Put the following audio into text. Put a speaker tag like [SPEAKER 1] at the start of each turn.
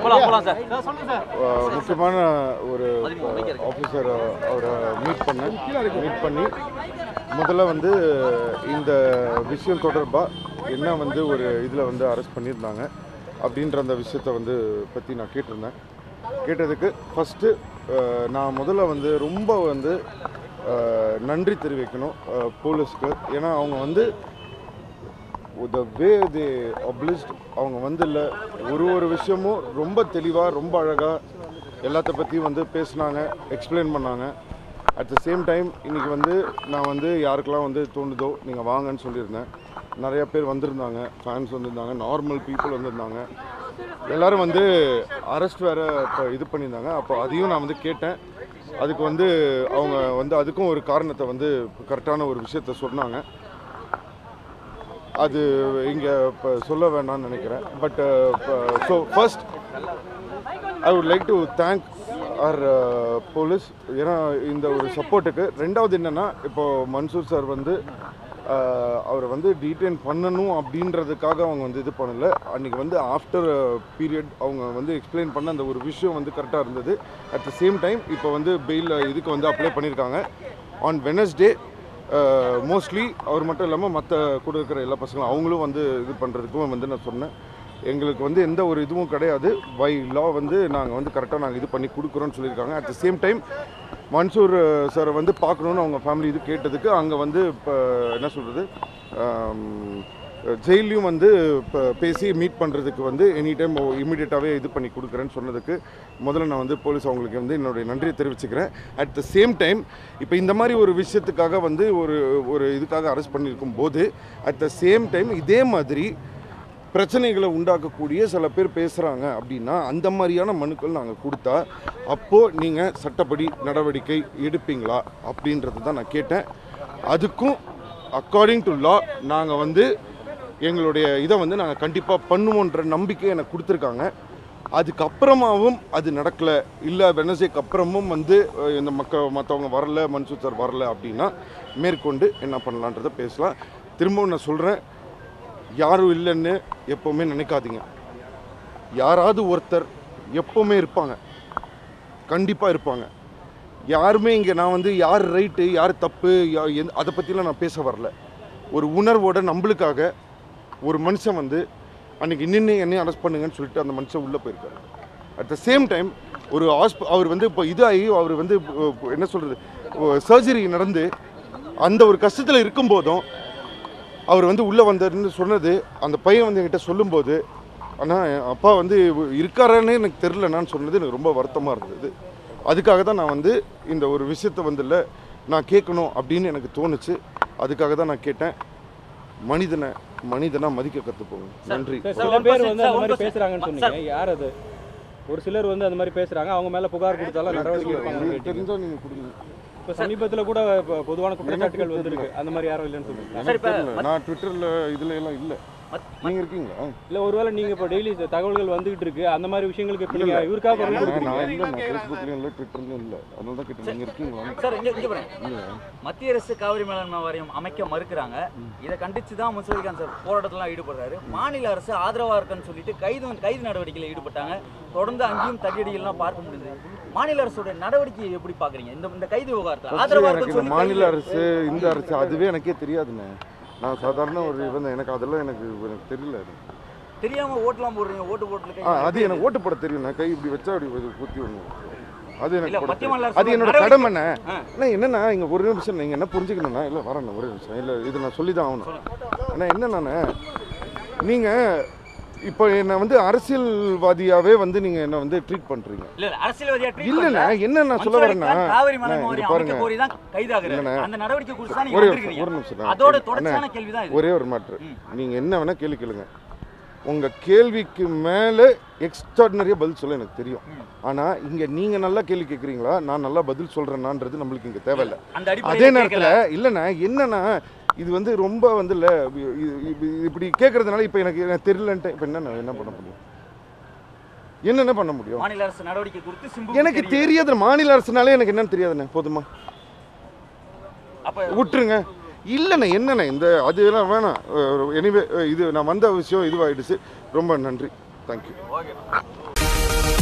[SPEAKER 1] போலாம் போலாம் சார்
[SPEAKER 2] அஹ், முக்கியமான ஒரு ஆஃபீஸர் அவரை மீட் பண்ணேன் மீட் பண்ணி முதல்ல வந்து இந்த விஷயம் தொடர்பாக என்ன வந்து ஒரு இதில் வந்து அரெஸ்ட் பண்ணியிருந்தாங்க அப்படின்ற அந்த விஷயத்தை வந்து பற்றி நான் கேட்டிருந்தேன் கேட்டதுக்கு ஃபஸ்ட்டு நான் முதல்ல வந்து ரொம்ப வந்து அஹ், நன்றி தெரிவிக்கணும் அஹ், போலீஸ்க்கு ஏன்னா அவங்க வந்து த வே தே obliged அவங்க வந்து இல்லை ஒரு ஒரு விஷயமும் ரொம்ப தெளிவாக ரொம்ப அழகாக எல்லாத்த பற்றியும் வந்து பேசுனாங்க எக்ஸ்பிளைன் பண்ணாங்க அட் த சேம் டைம் இன்றைக்கி வந்து நான் வந்து யாருக்கெல்லாம் வந்து தோணுதோ நீங்கள் வாங்கன்னு சொல்லியிருந்தேன் நிறைய பேர் வந்திருந்தாங்க ஃபேன்ஸ் வந்திருந்தாங்க நார்மல் பீப்புள் வந்திருந்தாங்க எல்லாரும் வந்து அரெஸ்ட் வேறு இப்போ இது பண்ணியிருந்தாங்க அப்போ அதையும் நான் வந்து கேட்டேன் அதுக்கு வந்து அவங்க வந்து அதுக்கும் ஒரு காரணத்தை வந்து கரெக்டான ஒரு விஷயத்த சொன்னாங்க அது இங்கே இப்போ சொல்ல வேணாம்னு நினைக்கிறேன் but so first I would like to thank our police ஏன்னா இந்த ஒரு சப்போர்ட்டுக்கு ரெண்டாவது என்னென்னா இப்போது மன்சூர் சார் வந்து uh, அவரை வந்து டீடைன் பண்ணணும் அப்படின்றதுக்காக அவங்க வந்து இது பண்ணல அன்றைக்கி வந்து ஆஃப்டர் பீரியட் அவங்க வந்து எக்ஸ்பிளைன் பண்ண அந்த ஒரு விஷயம் வந்து கரெக்டாக இருந்தது அட் த சேம் டைம் இப்போ வந்து பெயில் இதுக்கு வந்து அப்ளை பண்ணியிருக்காங்க ஆன் வெனஸ்டே மோஸ்ட்லி அவர் மட்டும் இல்லாமல் மற்ற கூட இருக்கிற எல்லா பசங்களும் அவங்களும் வந்து இது பண்ணுறதுக்கும் வந்து நான் சொன்னேன் எங்களுக்கு வந்து எந்த ஒரு இதுவும் கிடையாது பை லா வந்து நாங்கள் வந்து கரெக்டாக நாங்கள் இது பண்ணி கொடுக்குறோன்னு சொல்லியிருக்காங்க at the same time Mansoor சாரை வந்து பார்க்கணுன்னு அவங்க ஃபேமிலி இது கேட்டதுக்கு அங்கே வந்து இப்போ என்ன சொல்கிறது ஜெயிலையும் வந்து இப்போ பேசி மீட் பண்ணுறதுக்கு வந்து எனி டைம் இமீடியட்டாகவே இது பண்ணி கொடுக்குறேன்னு சொன்னதுக்கு முதல்ல நான் வந்து போலீஸ் அவங்களுக்கு வந்து என்னுடைய நன்றியை தெரிவிச்சுக்கிறேன் அட் த சேம் டைம் இப்போ இந்த மாதிரி ஒரு விஷயத்துக்காக வந்து ஒரு ஒரு இதுக்காக அரெஸ்ட் பண்ணியிருக்கும் போது அட் த சேம் டைம் இதே மாதிரி பிரச்சனைகளை உண்டாக்கக்கூடிய சில பேர் பேசுகிறாங்க அப்படின்னா அந்த மாதிரியான மனுக்கள் நாங்கள் கொடுத்தா அப்போது நீங்கள் சட்டப்படி நடவடிக்கை எடுப்பீங்களா அப்படின்றது தான் நான் கேட்டேன் அதுக்கும் அக்கார்டிங் டு லா நாங்கள் வந்து எங்களுடைய இதை வந்து நாங்கள் கண்டிப்பாக பண்ணுவோன்ற நம்பிக்கை எனக்கு கொடுத்துருக்காங்க அதுக்கப்புறமாவும் அது நடக்கலை இல்லை வெனஸ்டேக்கு அப்புறமும் வந்து அஹ், இந்த மக்கள் மற்றவங்க வரல மன்சூர் சார் வரல அப்படின்னா மேற்கொண்டு என்ன பண்ணலான்றதை பேசலாம் திரும்பவும் நான் சொல்கிறேன் யாரும் இல்லைன்னு எப்போவுமே நினைக்காதீங்க யாராவது ஒருத்தர் எப்போவுமே இருப்பாங்க கண்டிப்பாக இருப்பாங்க யாருமே இங்கே நான் வந்து யார் ரைட்டு யார் தப்பு யா- எந்த- அதை பற்றிலாம் நான் பேச வரல ஒரு உணர்வோட நம்மளுக்காக ஒரு மனுஷன் வந்து அன்னைக்கு நின்று என்னையும் அரெஸ்ட் பண்ணுங்கன்னு சொல்லிட்டு அந்த மனுஷன் உள்ளே போயிருக்காரு அட் த சேம் டைம் ஒரு ஹாஸ்ப அவர் வந்து இப்போ இதாகி அவர் வந்து இப்போ என்ன சொல்கிறது சர்ஜரி நடந்து அந்த ஒரு கஷ்டத்தில் இருக்கும்போதும் அவர் வந்து உள்ளே வந்தாருன்னு சொன்னது அந்த பையன் வந்து என்கிட்ட சொல்லும்போது ஆனால் என் அப்பா வந்து இருக்காரானே எனக்கு தெரிலனான்னு சொன்னது எனக்கு ரொம்ப வருத்தமாக இருந்தது அதுக்காக தான் நான் வந்து இந்த ஒரு விஷயத்தை வந்து இல்லை நான் கேட்கணும் அப்படின்னு எனக்கு தோணுச்சு அதுக்காக தான் நான் கேட்டேன் மனிதனை மனிதனா மதிக்க கற்றுப்போங்க நன்றி
[SPEAKER 3] சார்,
[SPEAKER 1] சார்,
[SPEAKER 3] சில
[SPEAKER 1] one
[SPEAKER 3] பேர்
[SPEAKER 1] percent,
[SPEAKER 3] வந்து
[SPEAKER 1] சார்,
[SPEAKER 3] அந்த
[SPEAKER 1] one
[SPEAKER 3] மாதிரி
[SPEAKER 1] percent.
[SPEAKER 3] பேசுறாங்கன்னு
[SPEAKER 1] சார்.
[SPEAKER 3] சொன்னீங்க யார் அது ஒரு சிலர் வந்து அந்த மாதிரி பேசுறாங்க அவங்க மேல புகார் கொடுத்தாலும் நடவடிக்கை எடுப்பாங்க
[SPEAKER 2] உங்களுக்கு தெரிஞ்சால் நீங்கள் கொடுங்க
[SPEAKER 3] இப்போ சமீபத்துல கூட இப்ப பொதுவான குற்றச்சாட்டுகள் வந்திருக்கு அந்த மாதிரி யாரும் இல்லைன்னு சொல்லுங்க
[SPEAKER 1] சார்,
[SPEAKER 2] எனக்கு
[SPEAKER 1] இப்ப
[SPEAKER 2] தெரியல நான் ட்விட்டரில் இதில் எல்லாம் இல்லை
[SPEAKER 1] மத்-
[SPEAKER 2] நீங்கள் இருக்கீங்களா
[SPEAKER 3] இல்ல ஒருவேளை நீங்க இப்போ டெய்லி தகவல்கள் வந்துகிட்டு இருக்கு அந்த மாதிரி விஷயங்களுக்கு இப்போ நீங்க இவருக்காக குரல்
[SPEAKER 2] நான்
[SPEAKER 3] கொடுக்குறீங்க
[SPEAKER 2] நான் இல்லை நான் ஃபேஸ்புக்லேயும் இல்லை ட்விட்டர்லையும் இல்லை அதனால தான் கேட்டேன் நீங்கள் இருக்கீங்களா
[SPEAKER 1] சார் இங்க இங்க பாருங்க
[SPEAKER 2] இல்லை
[SPEAKER 1] மத்திய அரசு காவிரி மேலாண்மை வாரியம் அமைக்க மறுக்கிறாங்க இதை கண்டிச்சு தான் முசலிகான் சார் போராட்டத்திலாம் ஈடுபடுறாரு மாநில அரசு ஆதரவா இருக்குன்னு சொல்லிட்டு கைது கைது நடவடிக்கையில் ஈடுபட்டாங்க தொடர்ந்து அங்கேயும் தடியடிகள்லாம் பார்க்க முடியுது மாநில அரசோட நடவடிக்கையை எப்படி பாக்குறீங்க இந்த இந்த கைது விவகாரத்தில் ஆதரவா
[SPEAKER 2] எனக்கு
[SPEAKER 1] இருக்குன்னு
[SPEAKER 2] இந்த
[SPEAKER 1] சொல்லி
[SPEAKER 2] மாநில
[SPEAKER 1] கைது-
[SPEAKER 2] அரசு இந்த அரசு அதுவே எனக்கே தெரியாதுண்ணே நான் சாதாரண ஒரு இவன் எனக்கு அதெல்லாம் எனக்கு எனக்கு தெரியல அது.
[SPEAKER 1] தெரியாம ஓட்டுலாம் போடுறீங்க ஓட்டு போட்டுல
[SPEAKER 2] ஆ
[SPEAKER 1] கை
[SPEAKER 2] அது எனக்கு ஓட்டு போட தெரியும் நான் கை இப்படி வச்சா அப்படி இது குத்தி ஒன்று அது
[SPEAKER 1] இல்ல,
[SPEAKER 2] எனக்கு போட
[SPEAKER 1] மத்திய
[SPEAKER 2] தெரியும்.
[SPEAKER 1] மாநில அரசு
[SPEAKER 2] அது என்னோட
[SPEAKER 1] நடவடிக்கை-
[SPEAKER 2] கடமைண்ணே
[SPEAKER 1] ஆ.
[SPEAKER 2] அண்ணா என்னண்ணா இங்கே ஒரு நிமிஷம் நீங்கள் என்ன புரிஞ்சுக்கணும்னா இல்லை வரேண்ணே ஒரே நிமிஷம் இல்லை இது நான் சொல்லி தான் ஆகணும் அண்ணா என்னண்ணே நீங்கள் இப்போ என்னை வந்து அரசியல்வாதியாவே வந்து நீங்கள் என்ன வந்து ட்ரீட் பண்ணுறீங்க
[SPEAKER 1] இல்ல இல்ல, அரசியல்வாதியா treat
[SPEAKER 2] இல்லைண்ணா
[SPEAKER 1] பண்ணல.
[SPEAKER 2] என்ன நான் சொல்ல
[SPEAKER 1] மன்சூர்
[SPEAKER 2] வரேன்னா
[SPEAKER 1] அலிகான் காவிரி
[SPEAKER 2] அண்ணா,
[SPEAKER 1] மேலாண்மை
[SPEAKER 2] இங்க
[SPEAKER 1] வாரியம் அமைக்க
[SPEAKER 2] பாருங்க
[SPEAKER 1] கோரி தான் கைதாகிறாரு
[SPEAKER 2] இல்லண்ணே.
[SPEAKER 1] அந்த நடவடிக்கை குறித்து தான் நீங்க
[SPEAKER 2] ஒரே
[SPEAKER 1] வந்திருக்கீங்க
[SPEAKER 2] ஒரு நிமிஷம் நான்
[SPEAKER 1] அதோட
[SPEAKER 2] கேள்வி-
[SPEAKER 1] தொடர்ச்சியான
[SPEAKER 2] அண்ணா,
[SPEAKER 1] கேள்வி தான் இது
[SPEAKER 2] ஒரே ஒரு மாற்று
[SPEAKER 1] ம்.
[SPEAKER 2] நீங்கள் என்ன வேணால் கேள்வி கேளுங்க உங்கள் கேள்விக்கு மேலே எக்ஸ்ட்ராடினரியாக பதில் சொல்ல எனக்கு தெரியும்
[SPEAKER 1] ம்.
[SPEAKER 2] ஆனால் இங்கே நீங்கள் நல்லா கேள்வி கேட்குறீங்களா நான் நல்லா பதில் சொல்கிறேன்னான்றது நம்மளுக்கு இங்கே தேவையில்லை
[SPEAKER 1] அந்த
[SPEAKER 2] அதே
[SPEAKER 1] அடிப்படையில்
[SPEAKER 2] நேரத்தில் இல்லைண்ணா என்னன்னா இது வந்து ரொம்ப வந்து இல்லை இப்படி கேட்கறதுனால இப்போ எனக்கு எனக்கு தெரியலன்ட்டு இப்போ என்ன நான் என்ன பண்ண முடியும் என்னென்ன பண்ண முடியும்
[SPEAKER 1] மாநில அரசு நடவடிக்கை குறித்து சிம்பு
[SPEAKER 2] எனக்கு தெரியாத மாநில அரசுனாலே எனக்கு என்னன்னு தெரியாதுண்ணே போதுமா
[SPEAKER 1] அப்ப
[SPEAKER 2] விட்டுருங்க இல்லைண்ணே என்னண்ணே இந்த அதெல்லாம் வேணாம் எனிவே இது நான் வந்த விஷயம் இதுவாயிடுச்சு ரொம்ப நன்றி தேங்க்யூ
[SPEAKER 1] ஓகே